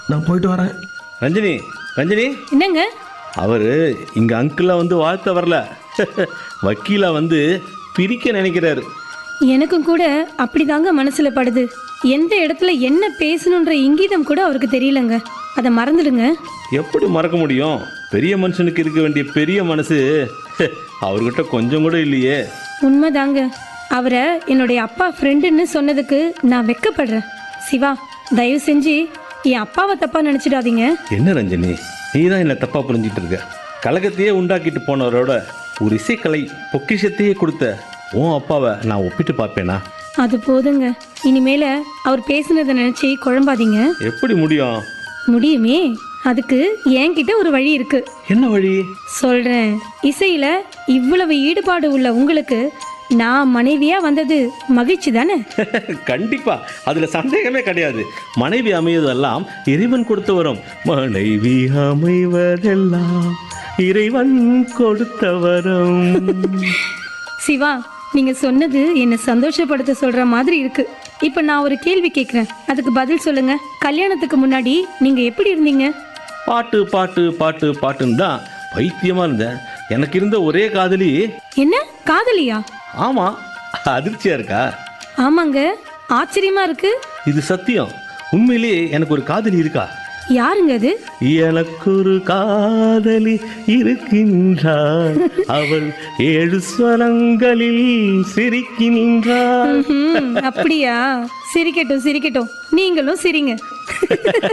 நான் போயிட்டு வரேன் ரஞ்சினி ரஞ்சினி என்னங்க அவர் இங்கே அங்கிளாக வந்து வாழ்த்த வரல வக்கீலா வந்து பிரிக்க நினைக்கிறாரு எனக்கும் கூட அப்படிதாங்க மனசுல படுது எந்த இடத்துல என்ன பேசணுன்ற இங்கீதம் கூட அவருக்கு தெரியலங்க அதை மறந்துடுங்க எப்படி மறக்க முடியும் பெரிய மனுஷனுக்கு இருக்க வேண்டிய பெரிய மனசு அவர்கிட்ட கொஞ்சம் கூட இல்லையே உண்மைதாங்க அவரை என்னுடைய அப்பா ஃப்ரெண்டுன்னு சொன்னதுக்கு நான் வெக்கப்படுறேன் சிவா தயவு செஞ்சு என் அப்பாவை தப்பா நினைச்சிடாதீங்க என்ன ரஞ்சனி நீ தான் என்னை தப்பாக புரிஞ்சிட்டு இருக்க கலகத்தையே உண்டாக்கிட்டு போனவரோட ஒரு இசைக்கலை பொக்கிஷத்தையே கொடுத்த உன் அப்பாவை நான் ஒப்பிட்டு பார்ப்பேனா அது போதுங்க இனிமேல அவர் பேசுனதை நினைச்சு குழம்பாதீங்க எப்படி முடியும் முடியுமே அதுக்கு என்கிட்ட ஒரு வழி இருக்கு என்ன வழி சொல்றேன் இசையில இவ்வளவு ஈடுபாடு உள்ள உங்களுக்கு நான் மனைவியா வந்தது மகிழ்ச்சி தானே கண்டிப்பா அதுல சந்தேகமே கிடையாது மனைவி அமைவதெல்லாம் இறைவன் கொடுத்து வரும் மனைவி அமைவதெல்லாம் இறைவன் கொடுத்த வரம் சிவா நீங்க சொன்னது என்னை சந்தோஷப்படுத்த சொல்ற மாதிரி இருக்கு இப்ப நான் ஒரு கேள்வி கேட்கிறேன் அதுக்கு பதில் சொல்லுங்க கல்யாணத்துக்கு முன்னாடி நீங்க எப்படி இருந்தீங்க பாட்டு பாட்டு பாட்டு பாட்டுன்னு தான் பைத்தியமா இருந்தேன் எனக்கு இருந்த ஒரே காதலி என்ன காதலியா ஆமா அதிர்ச்சியா இருக்கா ஆமாங்க ஆச்சரியமா இருக்கு இது சத்தியம் உண்மையிலேயே எனக்கு ஒரு காதலி இருக்கா யாருங்க அது எனக்கு ஒரு காதலி இருக்கின்றாள் அவள் ஏழு ஸ்வரங்களில் சிரிக்கின்றாள் ம்ஹும், அப்படியா சிரிக்கட்டும் சிரிக்கட்டும் நீங்களும் சிரிங்க